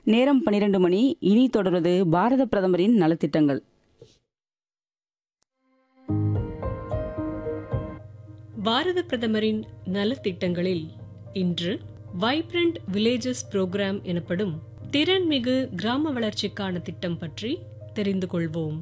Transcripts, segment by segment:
நேரம் பன்னிரண்டு மணி இனி தொடர்வது பாரத பிரதமரின் நலத்திட்டங்கள் பாரத பிரதமரின் நலத்திட்டங்களில் இன்று வைப்ரண்ட் வில்லேஜஸ் புரோகிராம் எனப்படும் திறன்மிகு கிராம வளர்ச்சிக்கான திட்டம் பற்றி தெரிந்து கொள்வோம்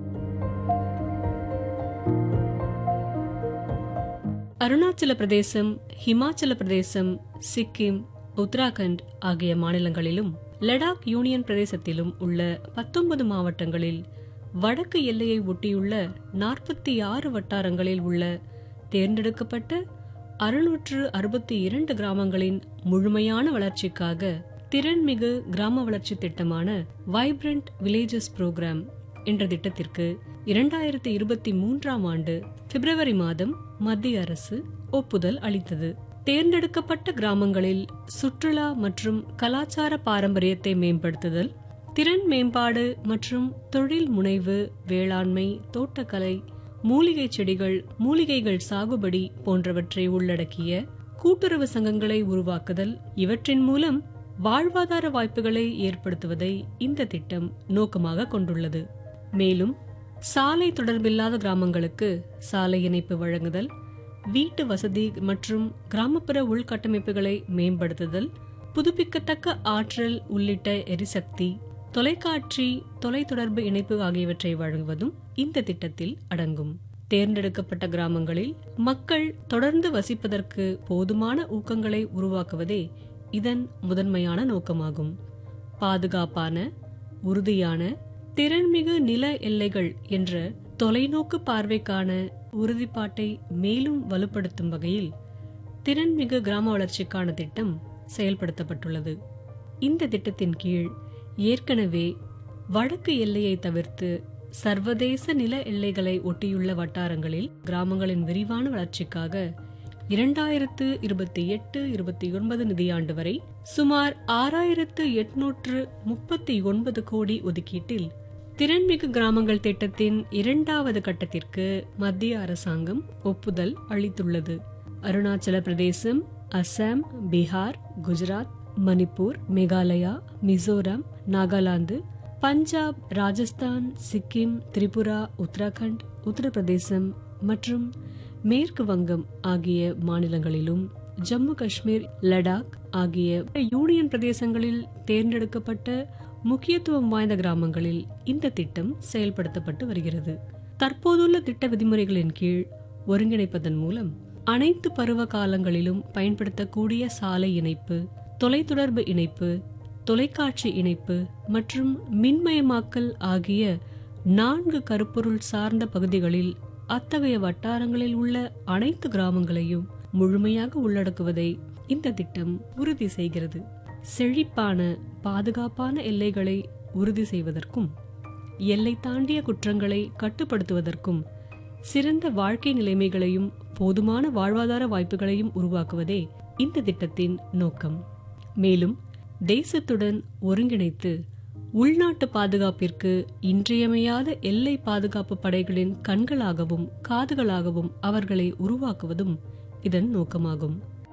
அருணாச்சல பிரதேசம் ஹிமாச்சல பிரதேசம் சிக்கிம் உத்தராகண்ட் ஆகிய மாநிலங்களிலும் லடாக் யூனியன் பிரதேசத்திலும் உள்ள பத்தொன்பது மாவட்டங்களில் வடக்கு எல்லையை ஒட்டியுள்ள நாற்பத்தி ஆறு வட்டாரங்களில் உள்ள தேர்ந்தெடுக்கப்பட்ட அறுநூற்று அறுபத்தி இரண்டு கிராமங்களின் முழுமையான வளர்ச்சிக்காக திறன்மிகு கிராம வளர்ச்சி திட்டமான வைப்ரண்ட் வில்லேஜஸ் புரோகிராம் என்ற திட்டத்திற்கு இரண்டாயிரத்தி இருபத்தி மூன்றாம் ஆண்டு பிப்ரவரி மாதம் மத்திய அரசு ஒப்புதல் அளித்தது தேர்ந்தெடுக்கப்பட்ட கிராமங்களில் சுற்றுலா மற்றும் கலாச்சார பாரம்பரியத்தை மேம்படுத்துதல் திறன் மேம்பாடு மற்றும் தொழில் முனைவு வேளாண்மை தோட்டக்கலை மூலிகை செடிகள் மூலிகைகள் சாகுபடி போன்றவற்றை உள்ளடக்கிய கூட்டுறவு சங்கங்களை உருவாக்குதல் இவற்றின் மூலம் வாழ்வாதார வாய்ப்புகளை ஏற்படுத்துவதை இந்த திட்டம் நோக்கமாக கொண்டுள்ளது மேலும் சாலை தொடர்பில்லாத கிராமங்களுக்கு சாலை இணைப்பு வழங்குதல் வீட்டு வசதி மற்றும் கிராமப்புற உள்கட்டமைப்புகளை மேம்படுத்துதல் புதுப்பிக்கத்தக்க ஆற்றல் உள்ளிட்ட எரிசக்தி தொலைக்காட்சி தொலைத்தொடர்பு இணைப்பு ஆகியவற்றை வழங்குவதும் இந்த திட்டத்தில் அடங்கும் தேர்ந்தெடுக்கப்பட்ட கிராமங்களில் மக்கள் தொடர்ந்து வசிப்பதற்கு போதுமான ஊக்கங்களை உருவாக்குவதே இதன் முதன்மையான நோக்கமாகும் பாதுகாப்பான உறுதியான திறன்மிகு நில எல்லைகள் என்ற தொலைநோக்கு பார்வைக்கான உறுதிப்பாட்டை மேலும் வலுப்படுத்தும் வகையில் திறன்மிகு கிராம வளர்ச்சிக்கான திட்டம் செயல்படுத்தப்பட்டுள்ளது இந்த திட்டத்தின் கீழ் ஏற்கனவே வடக்கு எல்லையை தவிர்த்து சர்வதேச நில எல்லைகளை ஒட்டியுள்ள வட்டாரங்களில் கிராமங்களின் விரிவான வளர்ச்சிக்காக இரண்டாயிரத்து இருபத்தி எட்டு இருபத்தி ஒன்பது நிதியாண்டு வரை சுமார் ஆறாயிரத்து எட்நூற்று முப்பத்தி ஒன்பது கோடி ஒதுக்கீட்டில் திறன்மிகு கிராமங்கள் திட்டத்தின் இரண்டாவது கட்டத்திற்கு மத்திய அரசாங்கம் ஒப்புதல் அளித்துள்ளது அருணாச்சல பிரதேசம் அசாம் பீகார் குஜராத் மணிப்பூர் மேகாலயா மிசோரம் நாகாலாந்து பஞ்சாப் ராஜஸ்தான் சிக்கிம் திரிபுரா உத்தராகண்ட் உத்தரப்பிரதேசம் மற்றும் மேற்கு வங்கம் ஆகிய மாநிலங்களிலும் ஜம்மு காஷ்மீர் லடாக் ஆகிய யூனியன் பிரதேசங்களில் தேர்ந்தெடுக்கப்பட்ட முக்கியத்துவம் வாய்ந்த கிராமங்களில் இந்த திட்டம் செயல்படுத்தப்பட்டு வருகிறது தற்போதுள்ள திட்ட விதிமுறைகளின் கீழ் ஒருங்கிணைப்பதன் மூலம் அனைத்து பருவ காலங்களிலும் பயன்படுத்தக்கூடிய சாலை இணைப்பு தொலைத்தொடர்பு இணைப்பு தொலைக்காட்சி இணைப்பு மற்றும் மின்மயமாக்கல் ஆகிய நான்கு கருப்பொருள் சார்ந்த பகுதிகளில் அத்தகைய வட்டாரங்களில் உள்ள அனைத்து கிராமங்களையும் முழுமையாக உள்ளடக்குவதை இந்த திட்டம் உறுதி செய்கிறது செழிப்பான பாதுகாப்பான எல்லைகளை உறுதி செய்வதற்கும் எல்லை தாண்டிய குற்றங்களை கட்டுப்படுத்துவதற்கும் சிறந்த வாழ்க்கை நிலைமைகளையும் போதுமான வாழ்வாதார வாய்ப்புகளையும் உருவாக்குவதே இந்த திட்டத்தின் நோக்கம் மேலும் தேசத்துடன் ஒருங்கிணைத்து உள்நாட்டு பாதுகாப்பிற்கு இன்றியமையாத எல்லை பாதுகாப்பு படைகளின் கண்களாகவும் காதுகளாகவும் அவர்களை உருவாக்குவதும் இதன் நோக்கமாகும்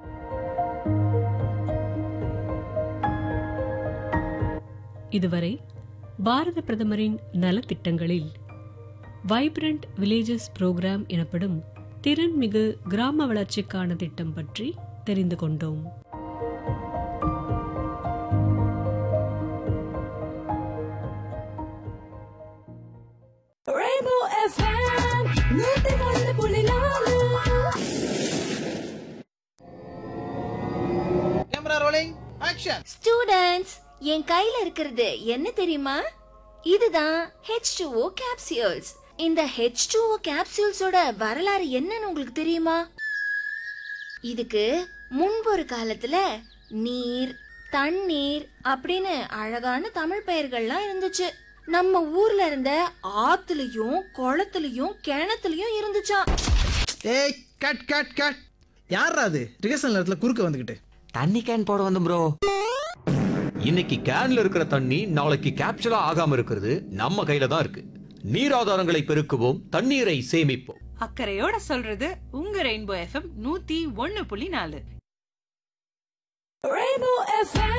இதுவரை பாரத பிரதமரின் நலத்திட்டங்களில் வைப்ரண்ட் வில்லேஜஸ் புரோகிராம் எனப்படும் திறன்மிகு கிராம வளர்ச்சிக்கான திட்டம் பற்றி தெரிந்து கொண்டோம் Rainbow FM, நூத்தி ஒன்று புள்ளி நாலு. கேமரா ரோலிங் ஆக்ஷன் ஸ்டூடண்ட்ஸ் என் கையில இருக்கிறது என்ன தெரியுமா இதுதான் H2O capsules இந்த H2O capsuleஸோட வரலாறு என்னன்னு உங்களுக்கு தெரியுமா இதுக்கு முன்பு ஒரு காலத்துல நீர் தண்ணீர் அப்படின்னு அழகான தமிழ் பெயர்கள்லாம் இருந்துச்சு நம்ம ஊர்ல இருந்த ஆத்துலயும் குளத்துலயும் கிணத்துலயும் இருந்துச்சாம் ஏய் கட் கட் கட் யாரா அது ரிகர்சல் நேரத்துல குறுக்க வந்துகிட்டு தண்ணி கேன் போட வந்து ப்ரோ இன்னைக்கு கேன்ல இருக்கிற தண்ணி நாளைக்கு கேப்சூலா ஆகாம இருக்கிறது நம்ம கையில தான் இருக்கு நீர் ஆதாரங்களை பெருக்குவோம் தண்ணீரை சேமிப்போம் அக்கறையோட சொல்றது உங்க ரெயின்போ எஃப்எம் நூத்தி ஒன்னு புள்ளி நாலு Rainbow FM